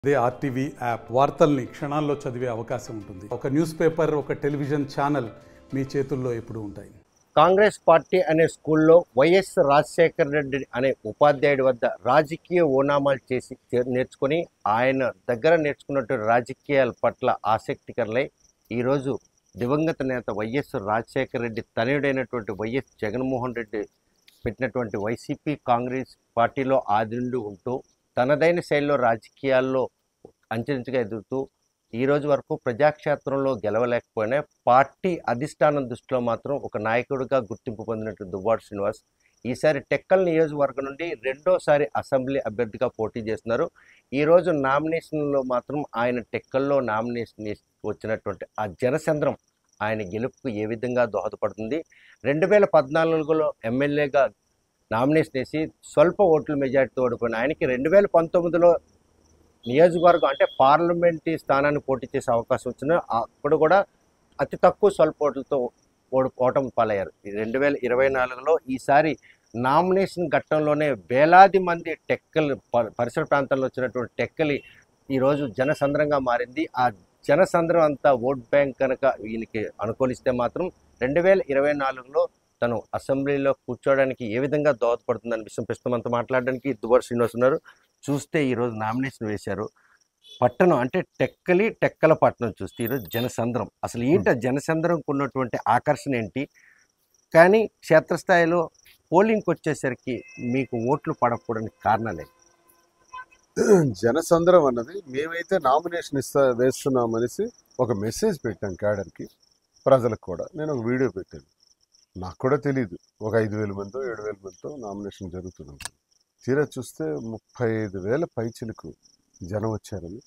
అదే RTV app వార్తల్ని క్షణాల్లో చదివే అవకాశం ఉంటుంది ఒక న్యూస్ పేపర్ ఒక టెలివిజన్ ఛానల్ మీ చేతుల్లో ఎప్పుడూ ఉంటాయి కాంగ్రెస్ పార్టీ అనే స్కూల్లో వైఎస్ రాజశేఖర రెడ్డి అనే ఉపాధ్యాయుడి వద్ద రాజకీయ ఓనామాలు చేసి చే- నేర్చుకొని ఆయన దగ్గర నేర్చుకున్నట్టు రాజకీయాల పట్ల ఆసక్తికరలై ఈరోజు దివంగత నేత వైఎస్ రాజశేఖర రెడ్డి తనయుడైనటువంటి వైఎస్ జగన్మోహన్ రెడ్డి పెట్టినటువంటి వైసీపీ కాంగ్రెస్ పార్టీలో ఆదిండు ఉంటూ తనదైన శైలిలో రాజకీయాల్లో అంచెంచుగా ఎదుగుతూ ఈ రోజు వరకు ప్రజాక్షేత్రంలో గెలవలేకపోయినా పార్టీ అధిష్టానం దృష్టిలో మాత్రం ఒక నాయకుడిగా గుర్తింపు పొందినట్టు దువ్వాడు శ్రీనివాస్ ఈసారి టెక్కల్ నియోజకవర్గం నుండి రెండోసారి అసెంబ్లీ అభ్యర్థిగా పోటీ చేస్తున్నారు ఈ రోజు నామినేషన్లో మాత్రం ఆయన టెక్కల్లో నామినేషన్ వేసి వచ్చినటువంటి ఆ జనసంద్రం ఆయన గెలుపుకు ఏ విధంగా దోహదపడుతుంది రెండు వేల పద్నాలుగులో ఎమ్మెల్యేగా నామినేషన్ వేసి స్వల్ప ఓట్ల మెజార్టీతో ఓడిపోయిన ఆయనకి రెండు వేల పంతొమ్మిదిలో నియోజకవర్గం అంటే పార్లమెంటరీ స్థానాన్ని పోటీ చేసే అవకాశం వచ్చిన అప్పుడు కూడా అతి తక్కువ స్వల్ప ఓట్లతో ఓడి ఓటమి పాలయ్యారు ఈ రెండు వేల ఇరవై నాలుగులో ఈసారి నామినేషన్ ఘట్టంలోనే వేలాది మంది టెక్కలు ప- పరిసర ప్రాంతాల్లో వచ్చినటువంటి టెక్కలి ఈరోజు జనసంద్రంగా మారింది ఆ జనసంద్రం అంతా ఓట్ బ్యాంక్ కనుక ఈయనకి అనుకూలిస్తే మాత్రం రెండు వేల ఇరవై నాలుగులో తను అసెంబ్లీలో కూర్చోవడానికి ఏ విధంగా దోహదపడుతుందనే విషయం ప్రస్తుతం అంతా మాట్లాడడానికి దువ్వారు శ్రీనివాస్ ఉన్నారు చూస్తే ఈరోజు నామినేషన్ వేశారు పట్టణం అంటే టెక్కలి టెక్కల పట్టణం చూస్తే ఈరోజు జనసంద్రం అసలు ఏంటి ఆ జనసంద్రంకు ఉన్నటువంటి ఆకర్షణ ఏంటి కానీ క్షేత్రస్థాయిలో పోలింగ్కి వచ్చేసరికి మీకు ఓట్లు పడకపోవడానికి కారణాలే జనసంద్రం అన్నది మేమైతే నామినేషన్ ఇస్తా వేస్తున్నాం అనేసి ఒక మెసేజ్ పెట్టాం క్యాడర్కి ప్రజలకు కూడా నేను ఒక వీడియో పెట్టాను నాకు కూడా తెలియదు ఒక ఐదు వేల మందితో ఏడు వేల మందితో నామినేషన్ జరుగుతుంది తీరా చూస్తే ముప్పై ఐదు వేల పైచిలకు జనం వచ్చారని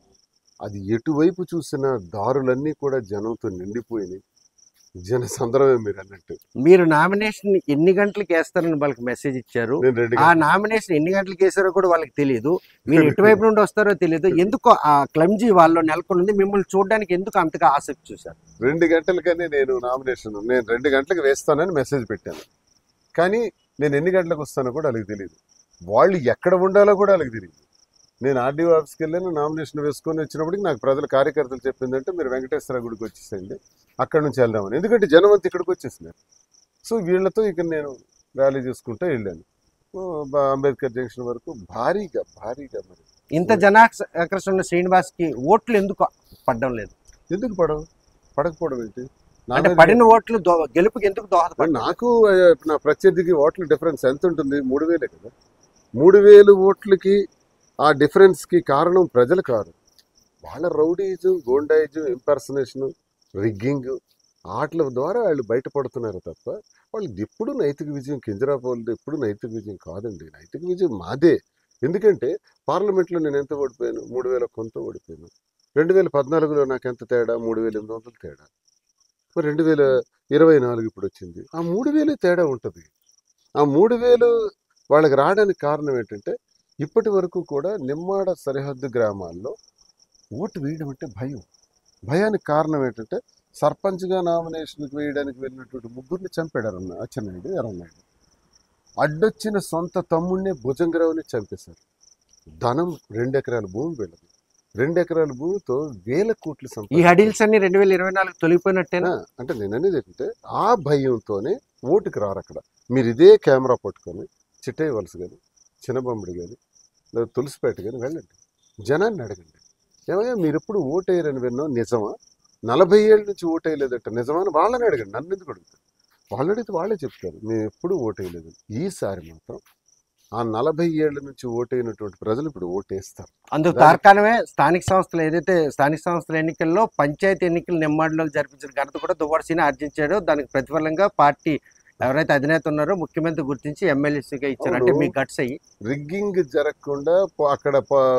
అది ఎటువైపు చూసిన దారులన్నీ కూడా జనంతో నిండిపోయినాయి జనసంద్రమే మీరు అన్నట్టు మీరు నామినేషన్ ఎన్ని గంటలకు వేస్తారని వాళ్ళకి మెసేజ్ ఇచ్చారు నేను రెండు ఆ నామినేషన్ ఎన్ని గంటలకు వేసారో కూడా వాళ్ళకి తెలియదు మీరు ఎటువైపు నుండి వస్తారో తెలియదు ఎందుకు ఆ క్లమ్జీ వాళ్ళు నెలకొని ఉంది మిమ్మల్ని చూడడానికి ఎందుకు అంతగా ఆసక్తి చూశారు రెండు గంటలకనే నేను నామినేషన్ నేను రెండు గంటలకు వేస్తానని మెసేజ్ పెట్టాను కానీ నేను ఎన్ని గంటలకు వస్తానో కూడా వాళ్ళకి తెలియదు వాళ్ళు ఎక్కడ ఉండాలో కూడా వాళ్ళకి తెలియదు నేను ఆర్డీఓ ఆఫీస్కి వెళ్ళాను నామినేషన్ వేసుకొని వచ్చినప్పటికి నాకు ప్రజల కార్యకర్తలు చెప్పిందంటే మీరు వెంకటేశ్వర గుడికి వచ్చేసేయండి అక్కడ నుంచి వెళ్దామని ఎందుకంటే జనం అంతా ఇక్కడికి వచ్చేసినారు సో వీళ్ళతో ఇక నేను ర్యాలీ చేసుకుంటూ వెళ్ళాను ఓ, బా- అంబేద్కర్ జంక్షన్ వరకు భారీగా భారీగా మరి ఇంత జనాకర్షణ ఉన్న శ్రీనివాస్ కి ఓట్లు ఎందుకు పడడం లేదు ఎందుకు పడవు పడకపోవడం ఏంటి నా అంటే మీద- పడిన ఓట్లు దో- గెలుపుకి ఎందుకు మరి దోహదపడ నాకు ఆ, నా ప్రత్యర్థికి ఓట్ల డిఫరెన్స్ ఎంత ఉంటుంది మూడు వేలే కదా మూడు వేలు ఓట్లకి ఆ డిఫరెన్స్కి కారణం ప్రజలు కాదు వాళ్ళ రౌడీజ్ గోండాయిజ్ ఇంపర్సనేషన్ రిగ్గింగ్ ఆటల ద్వారా వాళ్ళు బయటపడుతున్నారు తప్ప వాళ్ళు ఎప్పుడు నైతిక విజయం కింజరాపోలది ఎప్పుడు నైతిక విజయం కాదండి నైతిక విజయం మాదే ఎందుకంటే పార్లమెంట్లో నేను ఎంత ఓడిపోయాను మూడు వేల కొంత ఓడిపోయాను రెండు వేల పద్నాలుగులో నాకు ఎంత తేడా మూడు వేల ఎనిమిది వందలు తేడా మరి రెండు వేల ఇరవై నాలుగు ఇప్పుడు వచ్చింది ఆ మూడు వేలు తేడా ఉంటుంది ఆ మూడు వేలు వాళ్ళకి రావడానికి కారణం ఏంటంటే ఇప్పటి వరకు కూడా నిమ్మాడ సరిహద్దు గ్రామాల్లో ఓటు వేయడం అంటే భయం భయానికి కారణం ఏంటంటే సర్పంచ్గా నామినేషన్కి వేయడానికి వెళ్ళినటువంటి ముగ్గురిని చంపాడు అన్న అచ్చెన్నాయుడు ఎర్రన్నాయుడు అడ్డొచ్చిన సొంత తమ్ముడిని భుజంగరావుని చంపేశారు ధనం రెండు ఎకరాల భూమి వెళ్ళదు రెండు ఎకరాల భూమితో వేల కోట్లు ఈ సంపాదించారు. హడిల్స్ అన్ని రెండు వేల ఇరవై నాలుగు తొలిగిపోయినట్టేనా ఆ, అంటే నేను అనేది ఏంటంటే ఆ భయంతోనే ఓటుకు రారు అక్కడ మీరు ఇదే కెమెరా పట్టుకొని చిట్టయ్య వలస కానీ చిన్నబొమ్మడి కానీ లేదా తులసిపేట కానీ వెళ్ళండి జనాన్ని అడగండి ఏమయ్యా మీరు ఎప్పుడు ఓటేయరని విన్నాం నిజమా నలభై ఏళ్ళ నుంచి ఓటేయలేదట నిజమా అని వాళ్ళని అడగండి నన్ను ఎందుకు అడుగుతారు వాళ్ళు అడిగితే వాళ్ళే చెప్తారు మేము ఎప్పుడు ఓటేయలేదు ఈసారి మాత్రం ఆ నలభై ఏళ్ళ నుంచి ఓటైనటువంటి ప్రజలు ఇప్పుడు ఓటేస్తారు అందుకు దాని- తార్కాణమే స్థానిక సంస్థలు ఏదైతే స్థానిక సంస్థల ఎన్నికల్లో పంచాయతీ ఎన్నికలు నిమ్మాడిలో జరిపించిన ఘనత కూడా దువ్వాడ సీని ఆర్జించాడు దానికి ప్రతిఫలంగా పార్టీ ఎవరైతే అధినేత ఉన్నారో ముఖ్యమంత్రి గుర్తించి ఎమ్మెల్యేసీగా ఇచ్చారు అంటే అవును. మీ గట్స్ అయ్యి రిగ్గింగ్ జరగకుండా పో- అక్కడ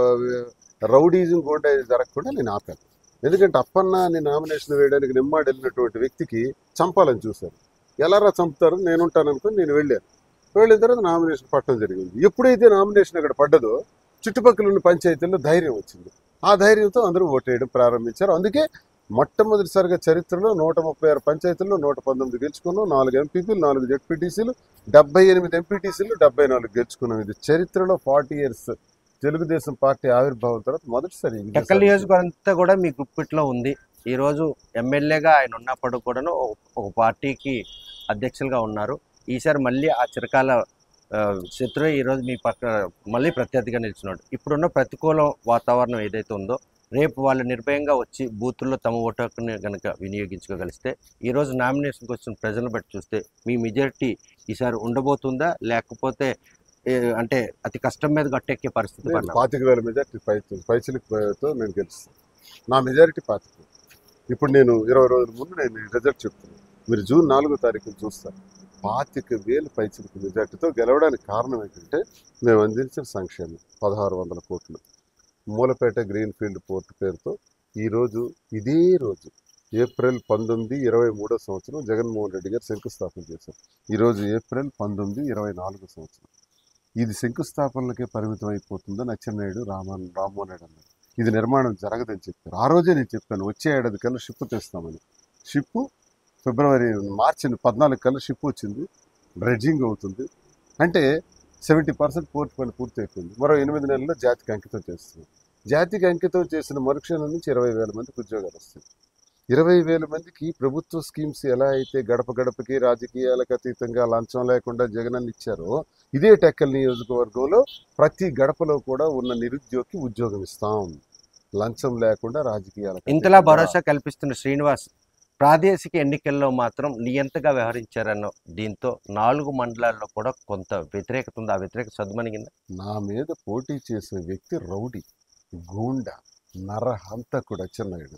రౌడీజం కూడా జరగకుండా నేను ఆపాను ఎందుకంటే అప్పన్న నేను నామినేషన్ వేయడానికి నిమ్మాడు వెళ్ళినటువంటి వ్యక్తికి చంపాలని చూశారు ఎలారా చంపుతారు నేను ఉంటాను అనుకుని నేను వెళ్ళాను వెళ్ళిన తర్వాత నామినేషన్ పట్టడం జరిగింది ఎప్పుడైతే నామినేషన్ అక్కడ పడ్డదో చుట్టుపక్కల ఉన్న పంచాయతీల్లో ధైర్యం వచ్చింది ఆ ధైర్యంతో అందరూ ఓటేయడం ప్రారంభించారు అందుకే మొట్టమొదటిసారిగా చరిత్రలో నూట ముప్పై ఆరు పంచాయతీల్లో నూట పంతొమ్మిది గెలుచుకున్నాం నాలుగు ఎంపీపీలు నాలుగు జెడ్పీటీసీలు డెబ్బై ఎనిమిది ఎంపీటీసీలు డెబ్బై నాలుగు గెలుచుకున్నాం ఇది చరిత్రలో ఫార్టీ ఇయర్స్ తెలుగుదేశం పార్టీ ఆవిర్భావం తర్వాత మొదటిసారి ఈ టెక్కల్ విజయసాయి నియోజకవర్గం అంతా కూడా మీ గుప్పిట్లో ఉంది ఈ రోజు ఎమ్మెల్యేగా ఆయన ఉన్నప్పుడు కూడాను ఒక- ఒక పార్టీకి అధ్యక్షులుగా ఉన్నారు ఈసారి మళ్ళీ ఆ చిరకాల ఆ, శత్రువు ఈ రోజు మీ పక్క మళ్ళీ ప్రత్యర్థిగా నిలిచినాడు ఇప్పుడున్న ప్రతికూల వాతావరణం ఏదైతే ఉందో రేపు వాళ్ళు నిర్భయంగా వచ్చి బూతుల్లో తమ ఓటు హక్కుని కనుక వినియోగించుకోగలిస్తే ఈ రోజు నామినేషన్కి వచ్చిన ప్రజలను బట్టి చూస్తే మీ మెజారిటీ ఈసారి ఉండబోతుందా లేకపోతే ఏ, అంటే అతి కష్టం మీద గట్టెక్కే పరిస్థితి నేను పడినా పాతిక వేల మెజార్టీ పై పైచిలతో నేను గెలుస్తాను నా మెజారిటీ పాతిక వేలు. ఇప్పుడు నేను ఇరవై రోజుల ముందు నేను ఈ రిజల్ట్ చెప్తున్నాను మీరు జూన్ నాలుగో తారీఖున చూస్తారు పాతిక వేలు పైచిలకు మెజార్టీతో గెలవడానికి కారణం ఏంటంటే మేము అందించిన సంక్షేమం పదహారు వందల కోట్లు మూలపేట గ్రీన్ ఫీల్డ్ పోర్ట్ పేరుతో ఈరోజు ఇదే రోజు ఏప్రిల్ పంతొమ్మిది ఇరవై మూడో సంవత్సరం జగన్మోహన్ రెడ్డి గారు శంకుస్థాపన చేశారు ఈరోజు ఏప్రిల్ పంతొమ్మిది ఇరవై నాలుగో సంవత్సరం ఇది శంకుస్థాపనలకే పరిమితం అయిపోతుందని అచ్చెన్నాయుడు రామన్ రామ్మోహన్ రెడ్డి అన్నారు ఇది నిర్మాణం జరగదని చెప్పారు ఆ రోజే నేను చెప్పాను వచ్చే ఏడాది కల్లా షిప్ తెస్తామని షిప్ ఫిబ్రవరి మార్చి పద్నాలుగు కల్లా షిప్ వచ్చింది డ్రెడ్జింగ్ అవుతుంది అంటే సెవెంటీ పర్సెంట్ పోర్ట్ పని పూర్తి అయిపోయింది మరో ఎనిమిది నెలల్లో జాతికి అంకితం చేస్తున్నాం జాతికి అంకితం చేసిన మరుక్షణం నుంచి ఇరవై వేల మందికి ఉద్యోగాలు వస్తాయి ఇరవై వేల మందికి ప్రభుత్వ స్కీమ్స్ ఎలా అయితే గడప గడపకి రాజకీయాలకు అతీతంగా లంచం లేకుండా జగనన్న ఇచ్చారో ఇదే టెక్కల్ నియోజకవర్గంలో ప్రతి గడపలో కూడా ఉన్న నిరుద్యోగికి ఉద్యోగం ఇస్తాం లంచం లేకుండా రాజకీయాలకు ఇంతలా అతీతంగా. భరోసా కల్పిస్తున్న శ్రీనివాస్ ప్రాదేశిక ఎన్నికల్లో మాత్రం నియంతగా వ్యవహరించారన్న దీంతో నాలుగు మండలాల్లో కూడా కొంత వ్యతిరేకత ఉంది ఆ వ్యతిరేకత సద్మనిగిందా నా మీద పోటీ చేసే వ్యక్తి రౌడీ గూండా నరహంతకుడు అచ్చెన్నాయుడు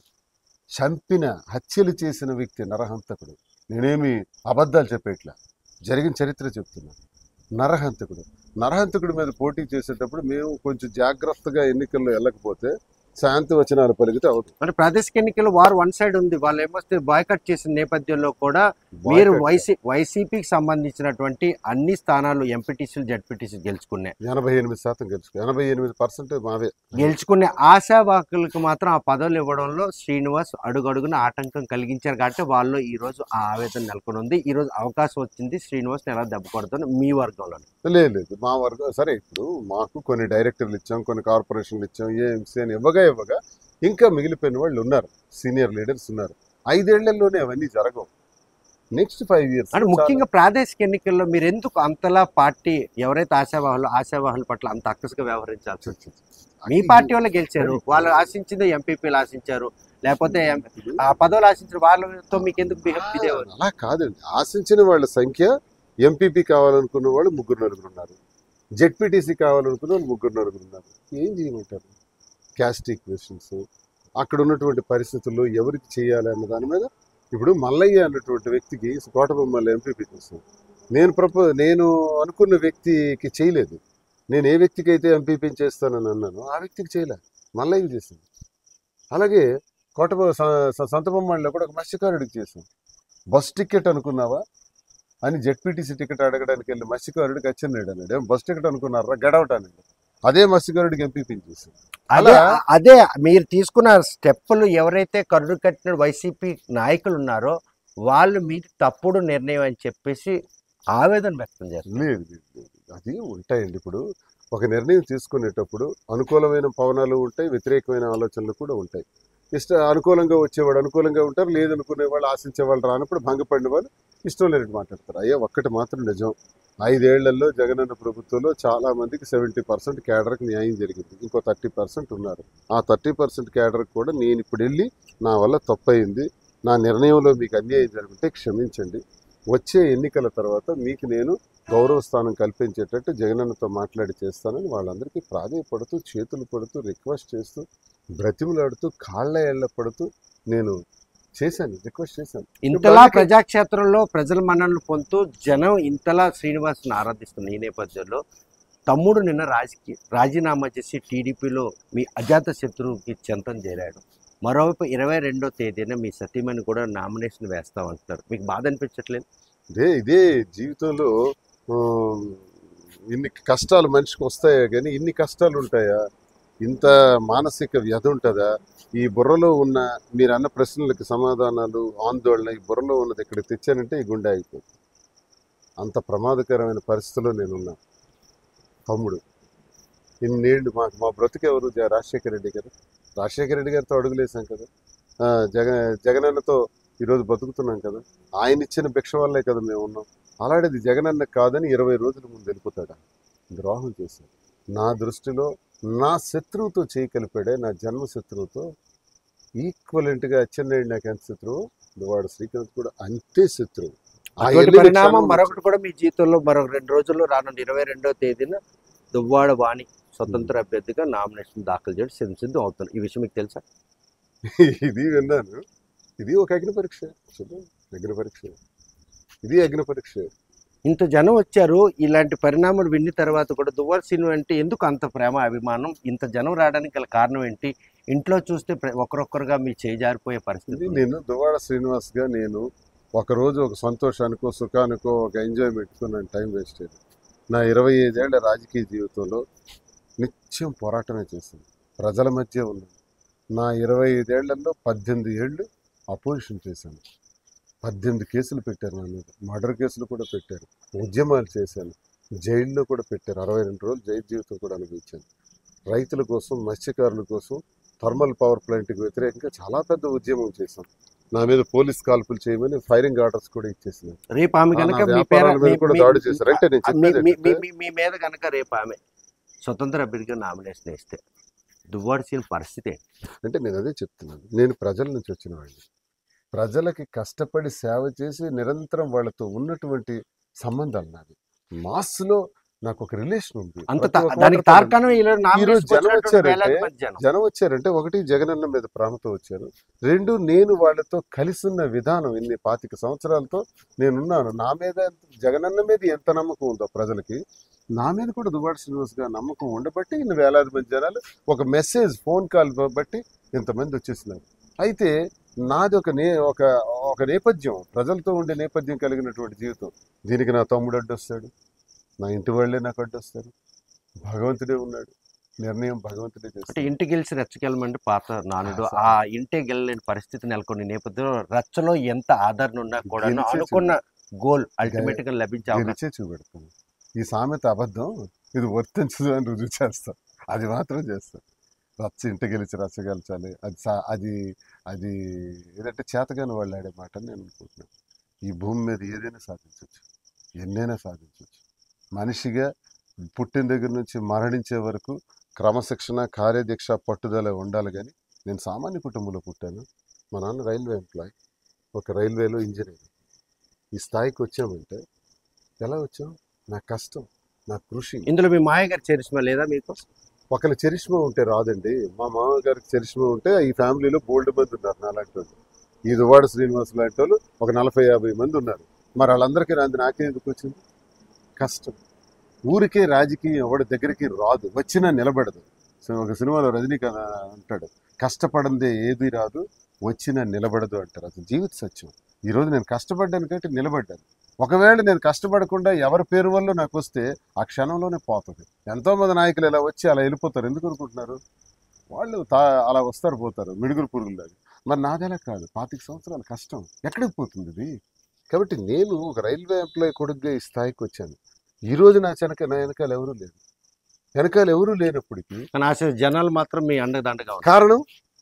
చంపిన హత్యలు చేసిన వ్యక్తి నరహంతకుడు నేనేమి అబద్ధాలు చెప్పేట్లా జరిగిన చరిత్ర చెప్తున్నా నరహంతకుడు నరహంతకుడి మీద పోటీ చేసేటప్పుడు మేము కొంచెం జాగ్రత్తగా ఎన్నికల్లో వెళ్ళకపోతే శాంతి వచనాలు పలికితే అవుతుంది అంటే ప్రాదేశిక ఎన్నికల్లో వారు వన్ సైడ్ ఉంది వాళ్ళు ఏమొస్తే బాయ్కట్ చేసిన నేపథ్యంలో కూడా మీరు Boycott. వైసీ వైసీపీకి సంబంధించినటువంటి అన్ని స్థానాలు ఎంపీటీసీలు జడ్పీటీసీలు గెలుచుకునే ఎనభై ఎనిమిది శాతం గెలుచుకో ఎనభై ఎనిమిది పర్సెంట్ మావే గెలుచుకునే ఆశావాకులకు మాత్రం ఆ పదవులు ఇవ్వడంలో శ్రీనివాస్ అడుగడుగున ఆటంకం కలిగించారు కాబట్టి వాళ్ళు ఈ రోజు ఆ ఆవేదన నెలకొని ఉంది ఈ రోజు అవకాశం వచ్చింది శ్రీనివాస్ ఎలా దెబ్బ కొడుతుంది మీ వర్గంలో లేదు లేదు మా వర్గం సరే ఇప్పుడు మాకు కొన్ని డైరెక్టర్లు ఇచ్చాం కొన్ని కార్పొరేషన్లు ఇచ్చాం ఏఎంసీ అని ఇవ్వగా ఇవ్వగా ఇంకా మిగిలిపోయిన వాళ్ళు ఉన్నారు సీనియర్ లీడర్స్ ఉన్నారు ఐదేళ్లలోనే అవన్నీ జరగవు నెక్స్ట్ ఫైవ్ ఇయర్స్ అంటే ముఖ్యంగా ప్రాదేశిక ఎన్నికల్లో మీరు ఎందుకు అంతలా పార్టీ ఎవరైతే ఆశావాహులు ఆశావాహుల పట్ల అంత అక్కసుగా వ్యవహరించాల్సి వచ్చింది మీ పార్టీ వాళ్ళు గెలిచారు వాళ్ళు ఆశించింది ఎంపీపీలు ఆశించారు లేకపోతే ఎం- ఆ పదవులు ఆశించిన వాళ్ళతో మీకు ఎందుకు బిహేవ్ ఇదేవారు అలా కాదండి ఆశించిన వాళ్ళ సంఖ్య ఎంపీపీ కావాలనుకున్న వాళ్ళు ముగ్గురు నలుగురు ఉన్నారు జెడ్పీటీసీ కావాలనుకున్న వాళ్ళు ముగ్గురు నలుగురు ఉన్నారు ఏం చేయమంటారు క్యాస్ట్ ఈక్వేషన్స్ అక్కడ ఉన్నటువంటి పరిస్థితుల్లో ఎవరికి చేయాలి అన్న దాని మీద ఇప్పుడు మల్లయ్య అన్నటువంటి వ్యక్తికి కోటబొమ్మల ఎంపీపీ చేస్తాను నేను ప్రపో నేను అనుకున్న వ్యక్తికి చేయలేదు నేను ఏ వ్యక్తికి అయితే ఎంపీపీ చేస్తానని అన్నాను ఆ వ్యక్తికి చేయలే మల్లయ్య చేసింది అలాగే కోటబొ స- సంతబొమ్మడిలో కూడా ఒక మత్స్యకారుడికి చేశాం బస్ టికెట్ అనుకున్నావా అని జెడ్పీటీసీ టికెట్ అడగడానికి వెళ్ళి మత్స్యకారుడికి అచ్చెన్నాడు అన్నాడు ఏం బస్ టికెట్ అనుకున్నారా గడవటానికి అదే మత్స్యకారుడికి ఎంపీ చేశాం అదే అలా- అదే మీరు తీసుకున్న స్టెప్పులు ఎవరైతే కర్రు కట్టిన వైసీపీ నాయకులు ఉన్నారో వాళ్ళు మీది తప్పుడు నిర్ణయం అని చెప్పేసి ఆవేదన వ్యక్తం చేస్తారు లేదు లేదు, లేదు. అది ఉంటాయండి ఇప్పుడు ఒక నిర్ణయం తీసుకునేటప్పుడు అనుకూలమైన పవనాలు ఉంటాయి వ్యతిరేకమైన ఆలోచనలు కూడా ఉంటాయి ఇష్ట అనుకూలంగా వచ్చేవాడు అనుకూలంగా ఉంటారు లేదనుకునే వాళ్ళు ఆశించే వాళ్ళు రానప్పుడు భంగపడిన వాళ్ళు ఇష్టం లేనట్టు మాట్లాడతారు అయ్యా ఒక్కటి మాత్రం నిజం ఐదేళ్లలో జగనన్న ప్రభుత్వంలో చాలా మందికి సెవెంటీ పర్సెంట్ క్యాడర్కి న్యాయం జరిగింది ఇంకో థర్టీ పర్సెంట్ ఉన్నారు ఆ థర్టీ పర్సెంట్ క్యాడర్కి కూడా నేను ఇప్పుడు వెళ్ళి నా వల్ల తప్పయింది నా నిర్ణయంలో మీకు అన్యాయం జరుగుంటే క్షమించండి వచ్చే ఎన్నికల తర్వాత మీకు నేను గౌరవ స్థానం కల్పించేటట్టు జగనన్నతో మాట్లాడి చేస్తానని వాళ్ళందరికీ ప్రాధేయపడుతూ చేతులు పడుతూ రిక్వెస్ట్ చేస్తూ బ్రతిమలాడుతూ కాళ్ళ ఏళ్ల పడుతూ నేను చేశాను రిక్వెస్ట్ చేశాను ఇంతలా అందుకే- ప్రజాక్షేత్రంలో ప్రజల మన్ననలు పొందుతూ జనం ఇంతలా శ్రీనివాస్ని ఆరాధిస్తున్న ఈ నేపథ్యంలో తమ్ముడు నిన్న రాజకీయ రాజీనామా చేసి టీడీపీలో మీ అజాత శత్రువుకి చెంతం చేరాడు మరోవైపు ఇరవై రెండో తేదీన మీ సతీమణి కూడా నామినేషన్ వేస్తామంటున్నారు మీకు బాధ అనిపించట్లేదు ఇదే ఇదే జీవితంలో ఆ, ఇన్ని కష్టాలు మనిషికి వస్తాయా కానీ ఇన్ని కష్టాలు ఉంటాయా ఇంత మానసిక వ్యధ ఉంటుందా ఈ బుర్రలో ఉన్న మీరు అన్న ప్రశ్నలకు సమాధానాలు ఆందోళన ఈ బుర్రలో ఉన్నది ఇక్కడికి తెచ్చానంటే ఈ గుండె అయిపోతుంది అంత ప్రమాదకరమైన పరిస్థితిలో నేనున్నా తమ్ముడు ఇన్నేళ్ళు మాకు మా బ్రతుకు ఎవరు జ- రాజశేఖర రెడ్డి గారు రాజశేఖర రెడ్డి గారితో అడుగులేసాం కదా ఆ, జగన్ జగనన్నతో ఈరోజు బతుకుతున్నాం కదా ఆయన ఇచ్చిన భిక్ష వల్లే కదా మేము ఉన్నాం అలాంటిది జగనన్న కాదని ఇరవై రోజుల ముందు వెళ్ళిపోతాడా ద్రోహం చేశాడు నా దృష్టిలో నా శత్రువుతో చేయి కలిపాడే నా జన్మ శత్రువుతో ఈక్వలెంట్గా అచ్చెన్నాయుడు నాకు ఎంత శత్రువు వాడు శ్రీకాంత్ కూడా అంతే శత్రువు ఆ అటువంటి వెళ్ళిన పరిణామం క్షణం మరొకటి కూడా మీ జీవితంలో మరొక రెండు రోజుల్లో రానున్న ఇరవై రెండవ తేదీన దువ్వాడ వాణి స్వతంత్ర అభ్యర్థిగా నామినేషన్ దాఖలు చేయడం సిద్ధం సిద్ధం అవుతుంది ఈ విషయం మీకు తెలుసా ఇది విన్నాను ఇది ఒక అగ్ని పరీక్ష చూద్దాం అగ్ని పరీక్ష ఇది అగ్ని పరీక్ష ఇంత జనం వచ్చారు ఇలాంటి పరిణామాలు విన్న తర్వాత కూడా దువ్వాడ సినిమా అంటే ఎందుకు అంత ప్రేమ అభిమానం ఇంత జనం రావడానికి గల కారణం ఏంటి ఇంట్లో చూస్తే ప్ర- ఒకరొక్కరుగా మీ చేజారిపోయే ఇది పరిస్థితి నేను దువాడ శ్రీనివాస్ గా నేను ఒక రోజు ఒక సంతోషానికో సుఖానికో ఒక ఎంజాయ్మెంట్కో నేను టైం వేస్ట్ చేయను నా ఇరవై ఐదేళ్ల రాజకీయ జీవితంలో నిత్యం పోరాటమే చేశాను ప్రజల మధ్య ఉన్నాను నా ఇరవై ఐదేళ్లలో పద్దెనిమిది ఏళ్ళు అపోజిషన్ చేశాను పద్దెనిమిది కేసులు పెట్టారు నా మీద మర్డర్ కేసులు కూడా పెట్టారు ఉద్యమాలు చేశాను జైల్లో కూడా పెట్టారు అరవై రెండు రోజులు జైలు జీవితం కూడా అనుభవించాను రైతుల కోసం మత్స్యకారుల కోసం థర్మల్ పవర్ ప్లాంట్కి వ్యతిరేకంగా చాలా పెద్ద ఉద్యమం చేశాం నా మీద పోలీస్ కాల్పులు చేయమని ఫైరింగ్ ఆర్డర్స్ కూడా ఇచ్చేసినారు రేపు ఆమె నా కనుక మీ పేర వ్యాపారాల మీద మీ- కూడా మీ- దాడి చేశారు. అంటే నేను మీ- చెప్పేది మీ- ఏంటంటే- మీ- మీ మీద కనుక రేపు ఆమె స్వతంత్ర అభ్యర్థిగా నామినేషన్ వేస్తే దువ్వాడ సీన్ పరిస్థితి ఏంటి? అంటే నేను అదే చెప్తున్నాను నేను ప్రజల నుంచి వచ్చిన వాడిని ప్రజలకి కష్టపడి సేవ చేసి నిరంతరం వాళ్ళతో ఉన్నటువంటి సంబంధాలు నాది మాస్లో నాకు ఒక రిలేషన్ ఉంది అంత ప్రతి తా- ఒక్క దానికి మాట తార్కాణం ఇలా ఈరోజు నామినేషన్ జనం వచ్చినటువంటి వచ్చారంటే వేలాది మంది జనం జనం వచ్చారంటే ఒకటి జగనన్న మీద ప్రేమతో వచ్చారు రెండు నేను వాళ్ళతో కలిసి ఉన్న విధానం ఇన్ని పాతిక సంవత్సరాలతో నేనున్నాను నా మీద జగనన్న మీద ఎంత నమ్మకం ఉందో ప్రజలకి నా మీద కూడా దువ్వాడ శ్రీనివాస్ గారు నమ్మకం ఉండబట్టి ఇన్ని వేలాది మంది జనాలు ఒక మెసేజ్ ఫోన్ కాల్ బట్టి ఇంతమంది వచ్చేసినారు అయితే నాది ఒక నే ఒక ఒక నేపథ్యం ప్రజలతో ఉండే నేపథ్యం కలిగినటువంటి జీవితం దీనికి నా తమ్ముడు అడ్డొస్తాడు నా ఇంటి వాళ్ళే నాకు అడ్డొస్తారు భగవంతుడే ఉన్నాడు నిర్ణయం భగవంతుడే అంటే చేస్తాడు ఇంటి గెలిచి రెచ్చగెలమంటే పాత నానుడు అసలు- ఆ ఇంటే గెలలేని పరిస్థితి నెలకొని నేపథ్యంలో రచ్చలో ఎంత ఆదరణ ఉన్నా కూడా గెలిచే అనుకున్న గోల్ అల్టిమేట్ గా లభించే అవకాశం గెలిచే చూపెడతాను ఈ సామెత అబద్ధం ఇది వర్తించదు అని రుజువు చేస్తాం అది మాత్రం చేస్తాం రచ్చ ఇంట గెలిచి రచ్చ గెలిచాలి అది సా- అది అది ఏదంటే చేతగాని వాళ్ళు ఆడే మాట అని నేను అనుకుంటున్నాను ఈ భూమి మీద ఏదైనా సాధించవచ్చు ఎన్నైనా సాధించవచ్చు మనిషిగా పుట్టిన దగ్గర నుంచి మరణించే వరకు క్రమశిక్షణ కార్యదీక్ష పట్టుదల ఉండాలి కానీ నేను సామాన్య కుటుంబంలో పుట్టాను మా నాన్న రైల్వే ఎంప్లాయ్ ఒక రైల్వేలో ఇంజనీర్ ఈ స్థాయికి వచ్చామంటే ఎలా వచ్చాం నా కష్టం నా కృషి ఇందులో మీ మాయ గారి చరిష్మా లేదా మీకు ఒకరి చరిష్మా ఉంటే రాదండి మా మామగారికి చరిష్మా ఉంటే ఈ ఫ్యామిలీలో బోల్డ్ మంది ఉన్నారు నాలాంటి వాళ్ళు ఈ దువాడ శ్రీనివాస్ లాంటి వాళ్ళు ఒక నలభై యాభై మంది ఉన్నారు మరి వాళ్ళందరికీ రాంది నాకే ఎందుకు వచ్చింది కష్టం ఊరికే రాజకీయం ఎవడి దగ్గరికి రాదు వచ్చినా నిలబడదు సో ఒక సినిమాలో రజనీకాంత్ అంటాడు కష్టపడందే ఏది రాదు వచ్చినా నిలబడదు అంటారు అది జీవిత సత్యం ఈరోజు నేను కష్టపడ్డాను కాబట్టి నిలబడ్డాను ఒకవేళ నేను కష్టపడకుండా ఎవరి పేరు వల్ల నాకు వస్తే ఆ క్షణంలోనే పోతుంది ఎంతో మంది నాయకులు ఇలా వచ్చి అలా వెళ్ళిపోతారు ఎందుకు అనుకుంటున్నారు వాళ్ళు తా అలా వస్తారు పోతారు మిడుగురు పురుగులాగా మరి నాదలా కాదు పాతిక సంవత్సరాల కష్టం ఎక్కడికి పోతుంది ఇది కాబట్టి నేను ఒక రైల్వే ఎంప్లాయీ కొడుకుగా ఈ స్థాయికి వచ్చాను ఈ రోజు నా వెనక నా వెనకాల ఎవరూ లేరు వెనకాల ఎవరూ లేనప్పటికీ కానీ ఆశ జనాలు మాత్రం మీ అండదండగా ఉన్నారు కారణం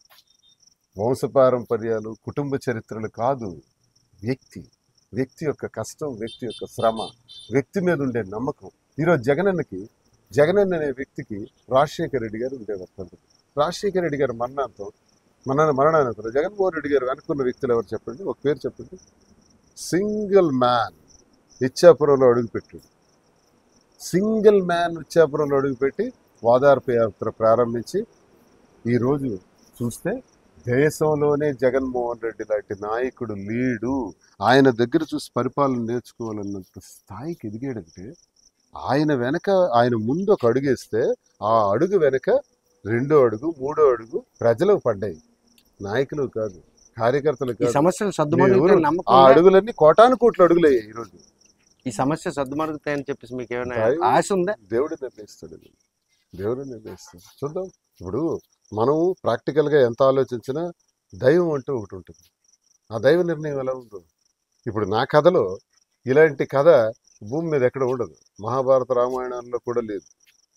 వంశపారంపర్యాలు కుటుంబ చరిత్రలు కాదు వ్యక్తి వ్యక్తి యొక్క కష్టం వ్యక్తి యొక్క శ్రమ వ్యక్తి మీద ఉండే నమ్మకం ఈరోజు జగనన్నకి జగనన్న అనే వ్యక్తికి రాజశేఖర రెడ్డి గారు ఉండేవారు తండ్రి రాజశేఖర రెడ్డి గారు మరణాంతం మన మరణానంతరం జగన్మోహన్ రెడ్డి గారు అనుకున్న వ్యక్తులు ఎవరు చెప్పండి ఒక పేరు చెప్పండి సింగిల్ మ్యాన్ ఇచ్చాపురంలో అడుగుపెట్టాడు సింగిల్ మ్యాన్ ఇచ్చాపురంలో అడుగుపెట్టి వాదార్పు యాత్ర ప్రారంభించి ఈరోజు చూస్తే దేశంలోనే జగన్మోహన్ రెడ్డి లాంటి నాయకుడు లీడు ఆయన దగ్గర చూసి పరిపాలన నేర్చుకోవాలన్నంత స్థాయికి ఎదిగాడంటే ఆయన వెనక ఆయన ముందు ఒక అడుగేస్తే ఆ అడుగు వెనక రెండో అడుగు మూడో అడుగు ప్రజలకు పడ్డాయి నాయకులు కాదు కార్యకర్తలు ఈ కాదు సమస్యలు సర్దుమణుగుతాయని ఎవరు? నమ్మకం ఆ ఉందా? అడుగులన్నీ కోటాను కోట్లు అడుగులయ్యాయి ఈరోజు ఈ సమస్య సర్దుమణుగుతాయని చెప్పేసి మీకు ఏమైనా దైవం- ఆశ ఉందా దేవుడు నిర్ణయిస్తాడు ఇది. దేవుడు నిర్ణయిస్తాడు చూద్దాం ఇప్పుడు మనం ప్రాక్టికల్గా ఎంత ఆలోచించినా దైవం అంటూ ఒకటి ఉంటుంది ఆ దైవ నిర్ణయం ఎలా ఉందో ఇప్పుడు నా కథలో ఇలాంటి కథ భూమి మీద ఎక్కడ ఉండదు మహాభారత రామాయణాల్లో కూడా లేదు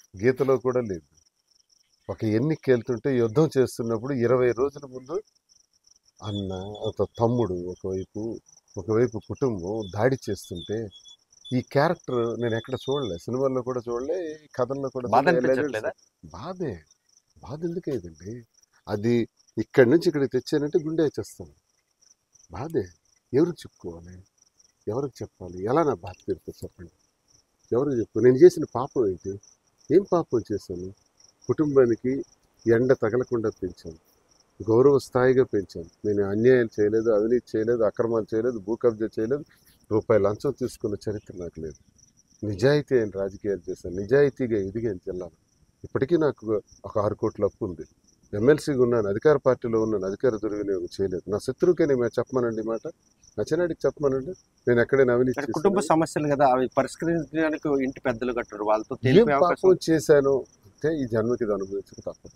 గీతలో కూడా లేదు ఒక ఎన్నిక వెళ్తుంటే యుద్ధం చేస్తున్నప్పుడు ఇరవై రోజుల ముందు అన్న ఒక తమ్ముడు ఒకవైపు ఒకవైపు కుటుంబం దాడి చేస్తుంటే ఈ క్యారెక్టర్ నేను ఎక్కడ చూడలే సినిమాల్లో కూడా చూడలే ఈ కథల్లో కూడా బాధ చూడలే. అనిపించట్లేదా? బాధే బాధ ఎందుకు అయ్యిందండి అది ఇక్కడి నుంచి ఇక్కడికి తెచ్చానంటే గుండె వచ్చేస్తాను బాధే ఎవరికి చెప్పుకోవాలి ఎవరికి చెప్పాలి ఎలా నా బాధ తీరుతుంది చెప్పండి ఎవరికి చెప్పు నేను చేసిన పాపం ఏంటి ఏం పాపం చేశాను కుటుంబానికి ఎండ తగలకుండా పెంచాను గౌరవ స్థాయిగా పెంచాను నేను అన్యాయం చేయలేదు అవినీతి చేయలేదు అక్రమాలు చేయలేదు భూ కబ్జా చేయలేదు రూపాయి లంచం తీసుకున్న చరిత్ర నాకు లేదు నిజాయితీ అయిన రాజకీయాలు చేశాను నిజాయితీగా ఎదిగాను జిల్లాలో ఇప్పటికీ నాకు ఒక ఆరు కోట్ల అప్పు ఉంది ఎమ్మెల్సీగా ఉన్నాను అధికార పార్టీలో ఉన్నాను అధికార దుర్వినియోగం చేయలేదు నా శత్రువుకే నేను చెప్పమనండి ఈ మాట నచ్చినాడికి చెప్పమనండి నేను ఎక్కడైనా అవినీతి అంటే కుటుంబ చేశానా? సమస్యలు కదా అవి పరిష్కరించడానికి ఇంటి పెద్దలు కట్టారు వాళ్ళతో ఏం తెలిపే అవకాశం పాపం చేశాను అంటే ఈ జన్మకి ఇది అనుభవించక తప్పదు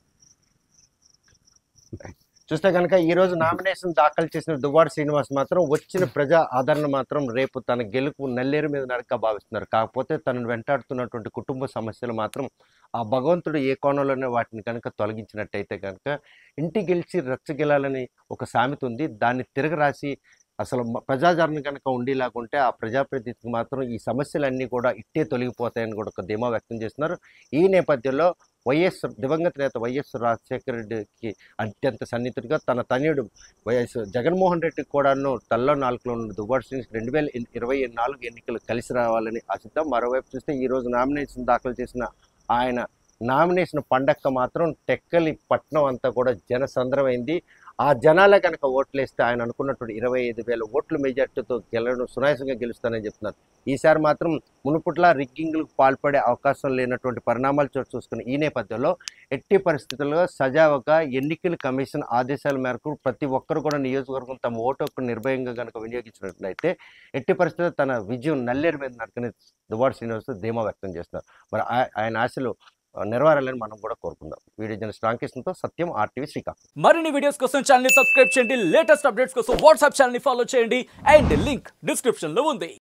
చూస్తే కనుక ఈ రోజు నామినేషన్ దాఖలు చేసిన దువ్వాడ శ్రీనివాస్ మాత్రం వచ్చిన ప్రజా ఆదరణ మాత్రం రేపు తన గెలుపు నల్లేరు మీద నడక భావిస్తున్నారు కాకపోతే తనను వెంటాడుతున్నటువంటి కుటుంబ సమస్యలు మాత్రం ఆ భగవంతుడు ఏ కోణంలోనే వాటిని కనుక తొలగించినట్టయితే కనుక ఇంటి గెలిచి రచ్చగెలాలని ఒక సామెత ఉంది దాన్ని తిరగరాసి అసలు మ- ప్రజాదరణ కనుక ఉండేలాగుంటే ఆ ప్రజాప్రతినిధికి మాత్రం ఈ సమస్యలన్నీ కూడా ఇట్టే తొలగిపోతాయని కూడా ఒక ధీమా వ్యక్తం చేస్తున్నారు ఈ నేపథ్యంలో వైఎస్ దివంగత నేత వైఎస్ రాజశేఖర రెడ్డికి అత్యంత సన్నిహితుడిగా తన తనయుడు వైఎస్ జగన్మోహన్ రెడ్డి కూడాను తల్లో నాలుగులో ఉన్న దువ్వాడ శ్రీనివాస్ రెండు వేల ఇరవై నాలుగు ఎన్నికలు కలిసి రావాలని ఆశిద్దాం మరోవైపు చూస్తే ఈ రోజు నామినేషన్ దాఖలు చేసిన ఆయన నామినేషన్ పండక్క మాత్రం టెక్కలి పట్నం అంతా కూడా జనసంద్రమైంది ఆ జనాలే కనుక ఓట్లేస్తే ఆయన అనుకున్నటువంటి ఇరవై ఐదు వేల ఓట్ల మెజార్టీతో గెలవడం సునాయాసంగా గెలుస్తానని చెప్తున్నారు ఈసారి మాత్రం మునుపుట్ల రిగ్గింగ్లకు పాల్పడే అవకాశం లేనటువంటి పరిణామాలు చోటు చూసుకుని ఈ నేపథ్యంలో ఎట్టి పరిస్థితుల్లో సజావుగా ఎన్నికల కమిషన్ ఆదేశాల మేరకు ప్రతి ఒక్కరు కూడా నియోజకవర్గం తమ ఓటు హక్కు నిర్భయంగా కనుక వినియోగించినట్లయితే ఎట్టి పరిస్థితుల్లో తన విజయం నల్లేరు మీద నరకని దువ్వాడ శ్రీనివాస్ ధీమా వ్యక్తం చేస్తున్నారు మరి ఆ- ఆయన ఆశలు ఆ, నెరవేరాలని మనం కూడా కోరుకుందాం వీడియో జర్నలిస్ట్ రామకృష్ణతో సత్యం ఆర్టీవీ శ్రీకాకుళం మరిన్ని వీడియోస్ కోసం ఛానల్ ని సబ్స్క్రైబ్ చేయండి లేటెస్ట్ అప్డేట్స్ కోసం వాట్సాప్ ఛానల్ ని ఫాలో చేయండి అండ్ లింక్ డిస్క్రిప్షన్ లో ఉంది